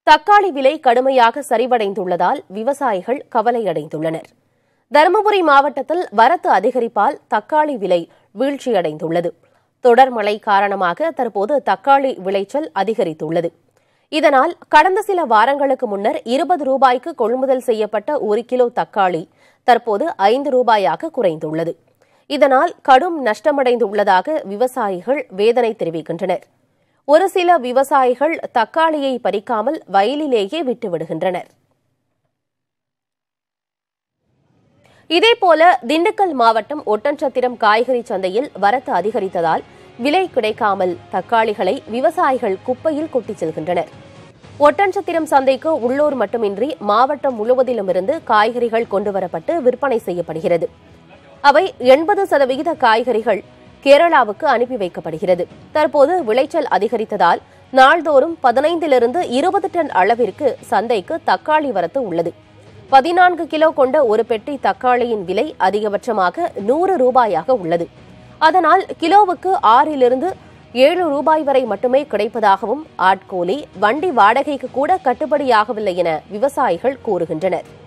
தக்காளி விலை கடுமையாக சரிவடைந்துள்ளதால் விவசாயிகள் கவலையடைந்துள்ளனர் தருமபுரி மாவட்டத்தில் வரத்து அதிகரிப்பால் தக்காளி விலை வீழ்ச்சியடைந்துள்ளது தொடர் மழை காரணமாக தற்போது தக்காளி விளைச்சல் அதிகரித்துள்ளது இதனால் கடந்த சில வாரங்களுக்கு முன்னர் இருபது ரூபாய்க்கு கொள்முதல் செய்யப்பட்ட ஒரு கிலோ தக்காளி தற்போது ஐந்து ரூபாயாக குறைந்துள்ளது இதனால் கடும் நஷ்டமடைந்துள்ளதாக விவசாயிகள் வேதனை தெரிவிக்கின்றனர் ஒரு சில விவசாயிகள் தக்காளியை பறிக்காமல் வயலிலேயே விட்டுவிடுகின்றனர் இதேபோல திண்டுக்கல் மாவட்டம் ஒட்டன்சத்திரம் காய்கறி சந்தையில் வரத்து அதிகரித்ததால் விலை கிடைக்காமல் தக்காளிகளை விவசாயிகள் குப்பையில் கொட்டிச் செல்கின்றனர் ஒட்டன்சத்திரம் சந்தைக்கு உள்ளூர் மட்டுமின்றி மாவட்டம் முழுவதிலுமிருந்து காய்கறிகள் கொண்டுவரப்பட்டு விற்பனை செய்யப்படுகிறது அவை எண்பது சதவிகித காய்கறிகள் கேரளாவுக்கு அனுப்பி வைக்கப்படுகிறது தற்போது விளைச்சல் அதிகரித்ததால் நாள்தோறும் பதினைந்திலிருந்து இருபது டன் அளவிற்கு சந்தைக்கு தக்காளி வரத்து உள்ளது பதினான்கு கிலோ கொண்ட ஒரு பெட்டி தக்காளியின் விலை அதிகபட்சமாக நூறு ரூபாயாக உள்ளது அதனால் கிலோவுக்கு ஆறிலிருந்து ஏழு ரூபாய் வரை மட்டுமே கிடைப்பதாகவும் ஆட்கூலி வண்டி வாடகைக்கு கூட கட்டுப்படியாகவில்லை என விவசாயிகள் கூறுகின்றனர்